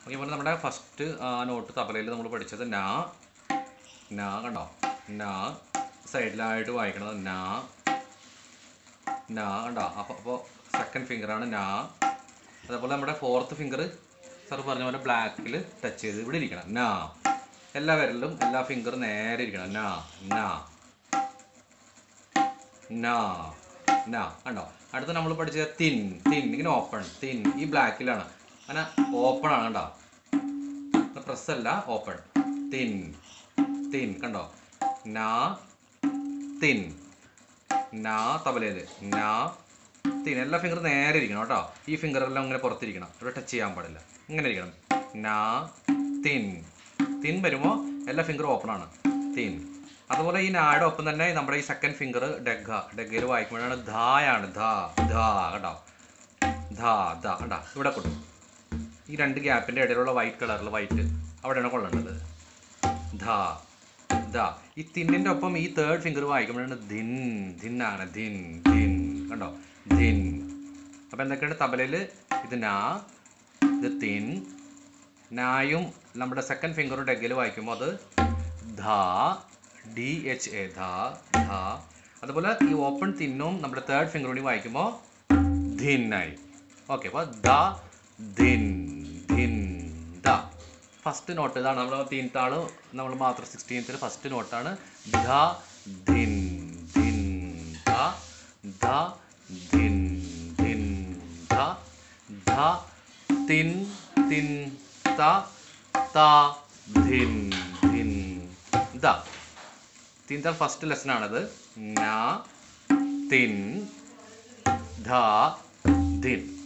okay പോലെ നമ്മുടെ first not തബലയിൽ നമ്മൾ പഠിച്ചത് നാ നാ കണ്ടോ നാ സൈഡിലായിട്ട് വായിക്കണത് നാ നാ കണ്ടോ അപ്പോൾ അപ്പോൾ സെക്കൻഡ് ഫിംഗറാണ് നാ അതേപോലെ നമ്മുടെ ഫോർത്ത് ഫിംഗർ സാർ പറഞ്ഞ പോലെ ബ്ലാക്കിൽ ടച്ച് ചെയ്ത് ഇവിടെ ഇരിക്കണം നാ എല്ലാ വിരലിലും എല്ലാ ഫിംഗറും നേരെ ഇരിക്കണം നാ നാ നാ നാ കണ്ടോ അടുത്ത നമ്മൾ പഠിച്ചത് തിൻ തിൻ ഇങ്ങനെ ഓപ്പൺ തിൻ ഈ ബ്ലാക്കിലാണ് അങ്ങനെ ഓപ്പൺ ആണ് കണ്ടോ പ്രസ് അല്ല ഓപ്പൺ തിൻ തിൻ കണ്ടോ നാ തിൻ നാ തബലയില് നാ തിൻ എല്ലാ ഫിംഗർ നേരെ ഇരിക്കണം കേട്ടോ ഈ ഫിംഗറെല്ലാം ഇങ്ങനെ പുറത്തിരിക്കണം ഇവിടെ ടച്ച് ചെയ്യാൻ പാടില്ല ഇങ്ങനെ ഇരിക്കണം നാ തിൻ തിൻ വരുമ്പോൾ എല്ലാ ഫിംഗറും ഓപ്പൺ ആണ് തിൻ അതുപോലെ ഈ നായുടെ ഒപ്പം തന്നെ നമ്മുടെ ഈ സെക്കൻഡ് ഫിംഗർ ഡെഗ ഡെഗയിൽ വായിക്കുമ്പോഴാണ് ധായാണ് ധാ ധാ കേട്ടോ ധാ ധാ കണ്ടാ ഇവിടെ കൊണ്ടു ഈ രണ്ട് ഗ്യാപ്പിൻ്റെ ഇടയിലുള്ള വൈറ്റ് കളറിൽ വൈറ്റ് അവിടെയാണ് കൊള്ളേണ്ടത് ധാ ധാ ഈ തിന്നിൻ്റെ ഒപ്പം ഈ തേർഡ് ഫിംഗർ വായിക്കുമ്പോഴാണ് ധിൻ ധിന്നാണ് ധിൻ ധിൻ കണ്ടോ ധിൻ അപ്പം എന്തൊക്കെയാണ് തബലയിൽ ഇത് നാ ഇത് തിൻ നായും നമ്മുടെ സെക്കൻഡ് ഫിംഗറും ഡെഗയിൽ വായിക്കുമ്പോൾ അത് ധാ ഡി എച്ച് എ ധാ ധാ അതുപോലെ ഈ ഓപ്പൺ തിന്നും നമ്മുടെ തേർഡ് ഫിംഗർ കൂടി വായിക്കുമ്പോൾ ധിന്നായി ഓക്കെ അപ്പോൾ ദ ധിൻ ധിൻ ദ ഫസ്റ്റ് നോട്ട് ഇതാണ് നമ്മുടെ തീൻത്താള് നമ്മൾ മാത്രം സിക്സ്റ്റീൻത്തിൽ ഫസ്റ്റ് നോട്ടാണ് ധ ധിൻ ധിൻ ധ ധ ധിൻ ധിൻ ധ ധ തിൻ തിൻ ത ത ധിൻ ധിൻ ദ തീൻതാൾ ഫസ്റ്റ് ലെസൺ ആണത് ന തിൻ ധ ധിൻ